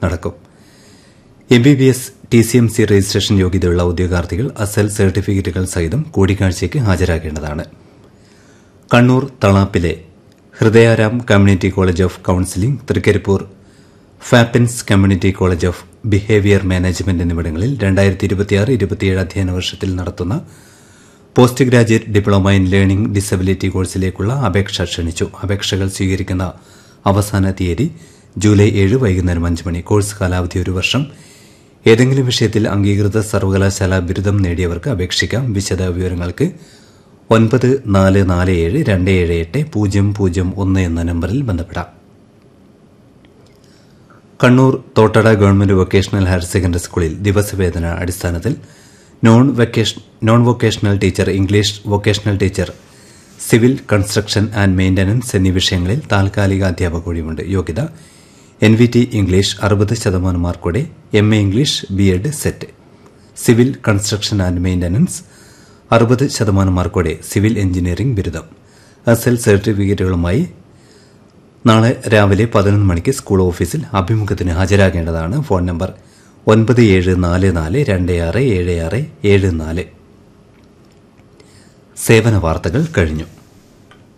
നടക്കും M B B S T C M C registration യോഗ്യതയുള്ള ഉദ്യോഗാർത്ഥികൾ അസൽ സർട്ടിഫിക്കറ്റുകൾ സഹിതം കൂടിക്കാഴ്ചയ്ക്ക് ഹാജരാകേണ്ടതാണ് കണ്ണൂർ തളാപ്പിലെ Hridayaram community college of counselling Thrikaripur ഫാപ്പിൻസ് community college of behaviour management എന്നിവിടങ്ങളിൽ രണ്ടായിരത്തി ഇരുപത്തിയാറ് ഇരുപത്തിയേഴ് അധ്യയന വർഷത്തിൽ നടത്തുന്ന post graduate diploma in learning disability കോഴ്സിലേക്കുള്ള അപേക്ഷ ക്ഷണിച്ചു അപേക്ഷകൾ സ്വീകരിക്കുന്ന അവസാന തീയതി ജൂലൈ ഏഴ് വൈകുന്നേരം അഞ്ച് മണി കോഴ്സ് കാലാവധി ഒരു വർഷം ഏതെങ്കിലും വിഷയത്തിൽ അംഗീകൃത സർവകലാശാല ബിരുദം നേടിയവർക്ക് അപേക്ഷിക്കാം വിശദ വിവരങ്ങൾക്ക് ഒൻപത് നാല് നാല് ഏഴ് രണ്ട് ഏഴ് എട്ട് പൂജ്യം പൂജ്യം ഒന്ന് എന്ന നമ്പറിൽ ബന്ധപ്പെടാം Kannur Thottada government vocational higher secondary സ്കൂളിൽ ദിവസവേതന അടിസ്ഥാനത്തിൽ നോൺ വെക്കേഷ- non vocational teacher English vocational teacher civil construction and maintenance എന്നീ വിഷയങ്ങളിൽ താൽക്കാലിക അധ്യാപക ഒഴിവുണ്ട് യോഗ്യത എൻ വി ടി ഇംഗ്ലീഷ് അറുപത് ശതമാനം മാർക്കോടെ M A English B Ed SET civil construction and maintenance അറുപത് ശതമാനം മാർക്കോടെ സിവിൽ എഞ്ചിനീയറിംഗ് ബിരുദം അസൽ സർട്ടിഫിക്കറ്റുകളുമായി നാളെ രാവിലെ പതിനൊന്ന് മണിക്ക് സ്കൂൾ ഓഫീസിൽ അഭിമുഖത്തിന് ഹാജരാകേണ്ടതാണ് ഫോൺ നമ്പർ ഒൻപത് ഏഴ് നാല് നാല് രണ്ട് ആറ് ഏഴ് ആറ് ഏഴ് നാല് സേവന വാർത്തകൾ കഴിഞ്ഞു